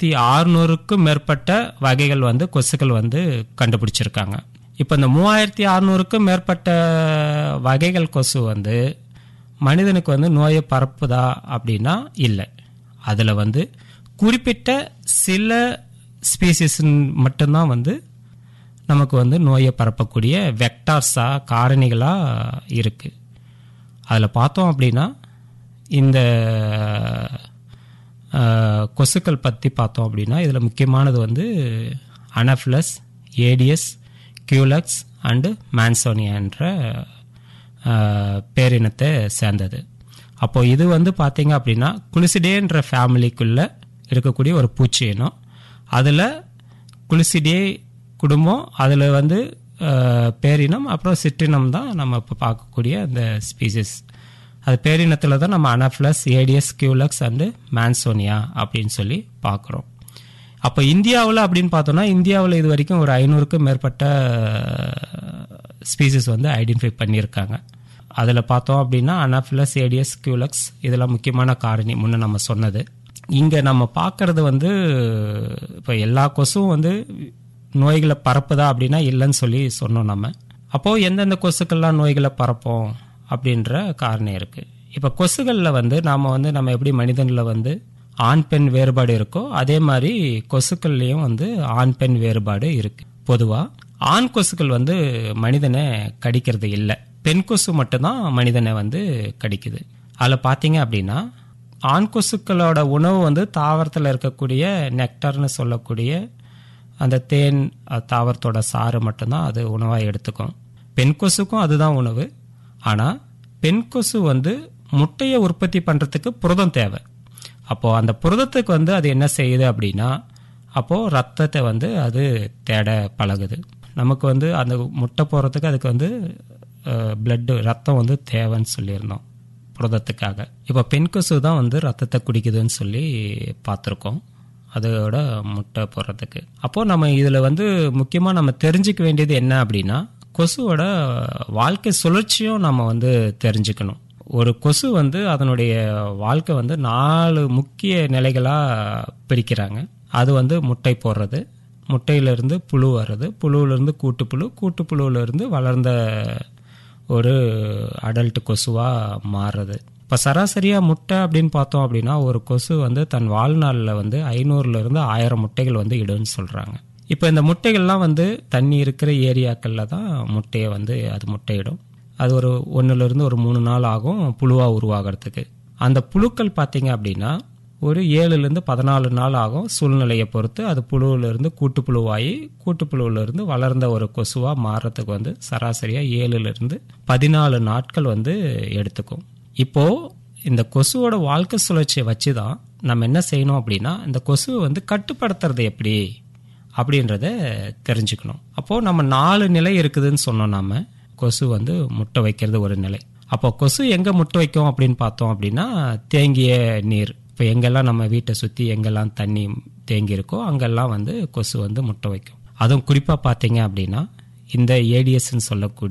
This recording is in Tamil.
மூவாயிரத்தி அறுநூறுக்கும் மேற்பட்ட வகைகள் வந்து கொசுக்கள் வந்து கண்டுபிடிச்சிருக்காங்க இப்போ இந்த மூவாயிரத்தி அறுநூறுக்கும் மேற்பட்ட வகைகள் கொசு வந்து மனிதனுக்கு வந்து நோயை பரப்புதா அப்படின்னா இல்லை அதில் வந்து குறிப்பிட்ட சில ஸ்பீசிஸ் மட்டும்தான் வந்து நமக்கு வந்து நோயை பரப்பக்கூடிய வெக்டார்ஸாக காரணிகளாக இருக்குது அதில் பார்த்தோம் அப்படின்னா இந்த அஹ், கொசுக்கள் பற்றி பார்த்தோம் அப்படின்னா இதில் முக்கியமானது வந்து Anopheles Aedes Culex and Mansonia என்ற அஹ், பேரினத்தை சேர்ந்தது அப்போ இது வந்து பார்த்தீங்க அப்படின்னா குளிசிடேன்ற ஃபேமிலிக்குள்ளே இருக்கக்கூடிய ஒரு பூச்சி இனம் அதில் குளிசிடே குடும்பம் அதில் வந்து அஹ், பேரினம் அப்புறம் சிற்றினம் தான் நம்ம இப்போ பார்க்கக்கூடிய அந்த ஸ்பீசிஸ் அது பேரினத்தில் தான் நம்ம Anopheles Aedes Culex and Mansonia அப்படின்னு சொல்லி பார்க்குறோம் அப்போ இந்தியாவில் அப்படின்னு பார்த்தோம்னா இந்தியாவில் இது வரைக்கும் ஒரு ஐநூறுக்கும் மேற்பட்ட ஸ்பீசிஸ் வந்து ஐடென்டிஃபை பண்ணியிருக்காங்க அதில் பார்த்தோம் அப்படின்னா அனாஃபிலஸ் ஏடியஸ் கியூலக்ஸ் இதெல்லாம் முக்கியமான காரணி முன்ன நம்ம சொன்னது இங்கே நம்ம பார்க்கறது வந்து இப்போ எல்லா கொசுவும் வந்து நோய்களை பரப்புதா அப்படின்னா இல்லைன்னு சொல்லி சொன்னோம் நம்ம அப்போது எந்தெந்த கொசுக்கள்லாம் நோய்களை பரப்போம் அப்படின்ற காரணம் இருக்குது இப்போ கொசுகளில் வந்து நாம் வந்து நம்ம எப்படி மனிதனில் வந்து ஆண் பெண் வேறுபாடு இருக்கோ அதே மாதிரி கொசுக்கள்லேயும் வந்து ஆண் பெண் வேறுபாடு இருக்கு பொதுவாக ஆண் கொசுக்கள் வந்து மனிதனை கடிக்கிறது இல்லை பெண் கொசு மட்டும்தான் மனிதனை வந்து கடிக்குது அதில் பார்த்தீங்க அப்படின்னா ஆண் கொசுக்களோட உணவு வந்து தாவரத்தில் இருக்கக்கூடிய நெக்டர்னு சொல்லக்கூடிய அந்த தேன் அஹ், தாவரத்தோட சாறு மட்டும்தான் அது உணவாக எடுத்துக்கும் பெண் கொசுக்கும் அதுதான் உணவு ஆனால் பெண் கொசு வந்து முட்டையை உற்பத்தி பண்ணுறதுக்கு புரதம் தேவை அப்போது அந்த புரதத்துக்கு வந்து அது என்ன செய்யுது அப்படின்னா அப்போது ரத்தத்தை வந்து அது தேட பழகுது நமக்கு வந்து அந்த முட்டை போடுறதுக்கு அதுக்கு வந்து பிளட்டு ரத்தம் வந்து தேவைன்னு சொல்லியிருந்தோம் புரதத்துக்காக இப்போ பெண் கொசு தான் வந்து ரத்தத்தை குடிக்குதுன்னு சொல்லி பார்த்துருக்கோம் அதோட முட்டை போடுறதுக்கு அப்போது நம்ம இதில் வந்து முக்கியமாக நம்ம தெரிஞ்சுக்க வேண்டியது என்ன அப்படின்னா கொசுவோட வாழ்க்கை சுழற்சியும் நம்ம வந்து தெரிஞ்சுக்கணும் ஒரு கொசு வந்து அதனுடைய வாழ்க்கை வந்து நாலு முக்கிய நிலைகளாக பிரிக்கிறாங்க அது வந்து முட்டை போடுறது முட்டையிலிருந்து புழு வர்றது புழுவிலிருந்து கூட்டுப்புழு கூட்டுப்புழுவிலிருந்து வளர்ந்த ஒரு அடல்ட் கொசுவாக மாறுறது இப்போ சராசரியாக முட்டை அப்படின்னு பார்த்தோம் அப்படின்னா ஒரு கொசு வந்து தன் வாழ்நாளில் வந்து ஐநூறுலேருந்து ஆயிரம் முட்டைகள் வந்து இடுன்னு சொல்கிறாங்க இப்போ இந்த முட்டைகள்லாம் வந்து தண்ணி இருக்கிற ஏரியாக்களில் தான் முட்டையை வந்து அது முட்டையிடும் அது ஒரு ஒன்றுலேருந்து ஒரு மூணு நாள் ஆகும் புழுவாக உருவாகிறதுக்கு அந்த புழுக்கள் பார்த்தீங்க அப்படின்னா ஒரு ஏழுலேருந்து பதினாலு நாள் ஆகும் சூழ்நிலையை பொறுத்து அது புழுவிலிருந்து கூட்டுப்புழுவாகி கூட்டுப்புழுவிலிருந்து வளர்ந்த ஒரு கொசுவாக மாறுறதுக்கு வந்து சராசரியாக ஏழுலேருந்து பதினாலு நாட்கள் வந்து எடுத்துக்கும் இப்போது இந்த கொசுவோட வாழ்க்கை சுழற்சியை வச்சு தான் நம்ம என்ன செய்யணும் அப்படின்னா இந்த கொசுவை வந்து கட்டுப்படுத்துறது எப்படி அப்படின்றத தெரிஞ்சுக்கணும் அப்போது நம்ம நாலு நிலை இருக்குதுன்னு சொன்னோம் நாம கொசு வந்து முட்டை வைக்கிறது ஒரு நிலை அப்போ கொசு எங்கே முட்டை வைக்கும் அப்படின்னு பார்த்தோம் அப்படின்னா தேங்கிய நீர் இப்போ எங்கெல்லாம் நம்ம வீட்டை சுற்றி எங்கெல்லாம் தண்ணி தேங்கி இருக்கோ அங்கெல்லாம் வந்து கொசு வந்து முட்டை வைக்கும் அதுவும் குறிப்பாக பார்த்தீங்க அப்படின்னா இந்த ஏடிஎஸ்ன்னு சொல்லக்கூடிய